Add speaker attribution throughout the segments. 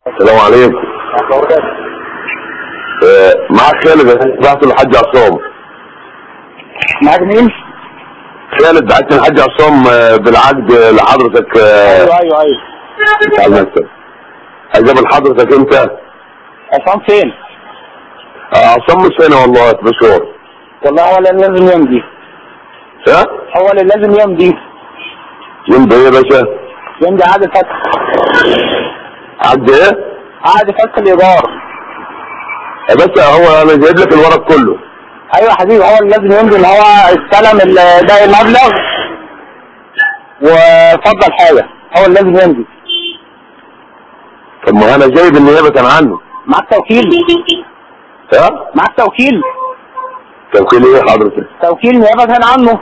Speaker 1: السلام عليكم آه، معك خالد بعت الحاج عصام
Speaker 2: معاك مين؟
Speaker 1: خالد بعت الحاج عصام آه، بالعقد لحضرتك آه،
Speaker 2: ايوه ايوه ايوه
Speaker 1: بتاع المكتب اجاب لحضرتك انت
Speaker 2: عصام فين؟
Speaker 1: آه، عصام مش هنا والله في مشوار
Speaker 2: والله هو اللي لازم يمضي
Speaker 1: ها
Speaker 2: هو اللي لازم يمضي
Speaker 1: يمضي ايه يا باشا
Speaker 2: يمضي عقد فتح
Speaker 1: عقد ايه
Speaker 2: عقد فتح الايجار
Speaker 1: يا باشا هو انا جايب لك الورق كله
Speaker 2: ايوه يا حبيبي هو اللي لازم يمضي ان هو استلم ال- باقي المبلغ وفضل حاجه هو اللي لازم يمضي
Speaker 1: طب ما انا جايب النيابه عنه
Speaker 2: معاك توكيل
Speaker 1: ها
Speaker 2: معاك توكيل
Speaker 1: توكيل ايه حضرتك
Speaker 2: توكيل نيابه عنه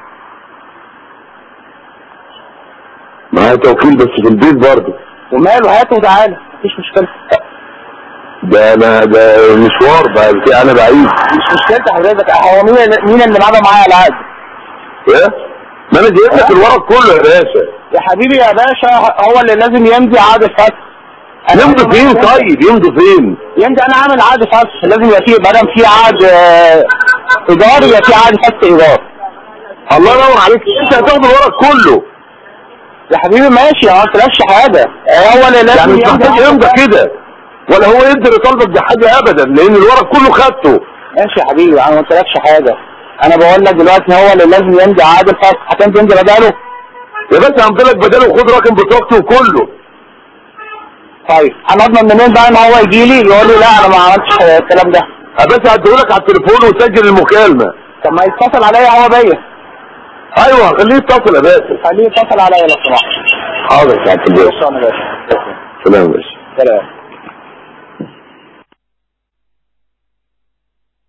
Speaker 1: معايا توكيل بس في البيت برضه
Speaker 2: وماله هاته وتعالى مفيش مشكله
Speaker 1: ده انا ده مشوار بقى في انا بعيد
Speaker 2: مش مشكلة حضرتك هو مين اللي- مين اللي معاه معايا العقد
Speaker 1: ايه ما انا جايب لك الورق كله يا باشا
Speaker 2: يا حبيبي يا باشا هو اللي لازم يمضي عقد فتح أنا
Speaker 1: يمضي
Speaker 2: لازم
Speaker 1: فين
Speaker 2: أمضي.
Speaker 1: طيب يمضي فين
Speaker 2: يمضي انا عامل عقد فتح لازم يبقى فيه ما دام في عقد آه، ايجار يبقى في عقد فتح ايجار
Speaker 1: الله ينور عليك انت هتاخد الورق كله
Speaker 2: يا حبيبي ماشي ما قلتلكش حاجه هو اللي لازم
Speaker 1: يعني مش
Speaker 2: يمضي
Speaker 1: محتاج
Speaker 2: عقد
Speaker 1: يمضي
Speaker 2: فتح.
Speaker 1: كده ولا هو يدي لطالبك بحاجه ابدا لان الورق كله خدته
Speaker 2: ماشي يا حبيبي انا ما قلتلكش حاجه انا بقول لك دلوقتي هو اللي لازم يمضي عقد فتح هتم تمضي بداله
Speaker 1: يا باشا همضي لك بداله وخد رقم بطاقته وكله
Speaker 2: طيب انا اضمن منين بقى ان هو يجي لي يقول لي لا انا ما عملتش الكلام ده
Speaker 1: يا باشا هديهولك على التليفون وسجل المكالمه
Speaker 2: طب ما يتصل عليا هو بيا
Speaker 1: ايوه خليه يتصل يا باشا
Speaker 2: خليه يتصل عليا لو سمحت
Speaker 1: حاضر يا سعاده الباشا
Speaker 2: شكرا يا باشا
Speaker 1: سلام يا باشا
Speaker 2: سلام